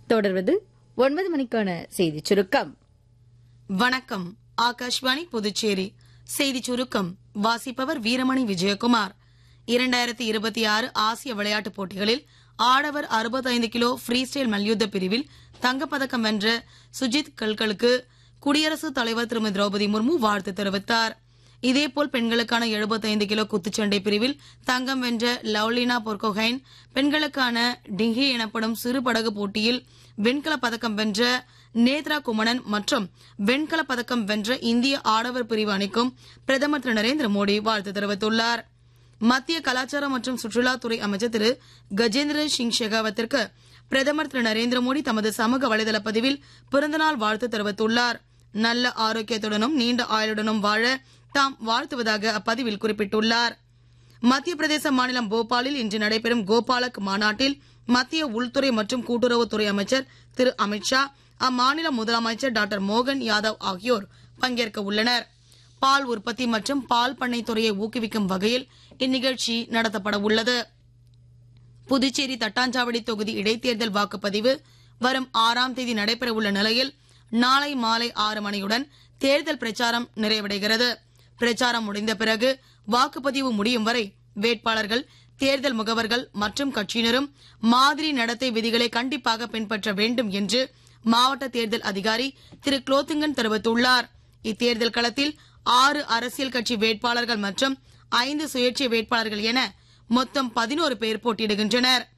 தொடர்வது ஒன்பது மணிக்கான செய்தி சுருக்கம் வணக்கம் ஆகாஷ்வாணி புதுச்சேரி செய்தி சுருக்கம் வாசிப்பவர் வீரமணி விஜயகுமார் இரண்டாயிரத்தி இருபத்தி ஆறு ஆசிய விளையாட்டுப் போட்டிகளில் ஆடவர் 65 கிலோ ஃப்ரீ ஸ்டைல் மல்யுத்த பிரிவில் தங்கப்பதக்கம் வென்ற சுஜித் கல்கலுக்கு குடியரசுத் தலைவர் திருமதி திரௌபதி முர்மு வாழ்த்து தெரிவித்தார் இதேபோல் பெண்களுக்கான 75 கிலோ குத்துச்சண்டை பிரிவில் தங்கம் வென்ற லவ்லினா பொர்கோஹைன் பெண்களுக்கான டிங்கி எனப்படும் சிறு படகு போட்டியில் வெண்கலப் பதக்கம் வென்ற நேத்ரா குமணன் மற்றும் வெண்கலப் பதக்கம் வென்ற இந்திய ஆடவர் பிரிவு அணிக்கும் பிரதமர் திரு நரேந்திர மோடி வாழ்த்து தெரிவித்துள்ளார் மத்திய கலாச்சாரம் மற்றும் சுற்றுலாத்துறை அமைச்சர் திரு கஜேந்திர சிங் ஷெகாவத்திற்கு பிரதமர் திரு நரேந்திர மோடி தமது சமூக வலைதள பதிவில் பிறந்தநாள் வாழ்த்து தெரிவித்துள்ளார் நல்ல ஆரோக்கியத்துடனும் நீண்ட ஆயுளுடனும் வாழ தாம் வாழ்த்துவதாக அப்பதிவில் குறிப்பிட்டுள்ளார் மத்திய பிரதேச மாநிலம் போபாலில் இன்று நடைபெறும் கோபாலக் மாநாட்டில் மத்திய உள்துறை மற்றும் கூட்டுறவுத்துறை அமைச்சர் திரு அமித்ஷா அம்மாநில முதலமைச்சர் டாக்டர் மோகன் யாதவ் ஆகியோர் பங்கேற்க உள்ளனர் பால் உற்பத்தி மற்றும் பால் பண்ணை துறையை ஊக்குவிக்கும் வகையில் இந்நிகழ்ச்சி நடத்தப்பட உள்ளது புதுச்சேரி தட்டாஞ்சாவடி தொகுதி இடைத்தேர்தல் வாக்குப்பதிவு வரும் ஆறாம் தேதி நடைபெறவுள்ள நிலையில் நாளை மாலை ஆறு மணியுடன் தேர்தல் பிரச்சாரம் நிறைவடைகிறது பிரச்சாரம் முடிந்த பிறகு வாக்குப்பதிவு முடியும் வரை வேட்பாளர்கள் தேர்தல் முகவர்கள் மற்றும் கட்சியினரும் மாதிரி நடத்தை விதிகளை கண்டிப்பாக பின்பற்ற வேண்டும் என்று மாவட்ட தேர்தல் அதிகாரி திரு குலோத்துங்கன் தெரிவித்துள்ளார் இத்தேர்தல் களத்தில் ஆறு அரசியல் கட்சி வேட்பாளர்கள் மற்றும் ஐந்து சுயேட்சை வேட்பாளர்கள் என மொத்தம் பதினோரு பேர் போட்டியிடுகின்றனர்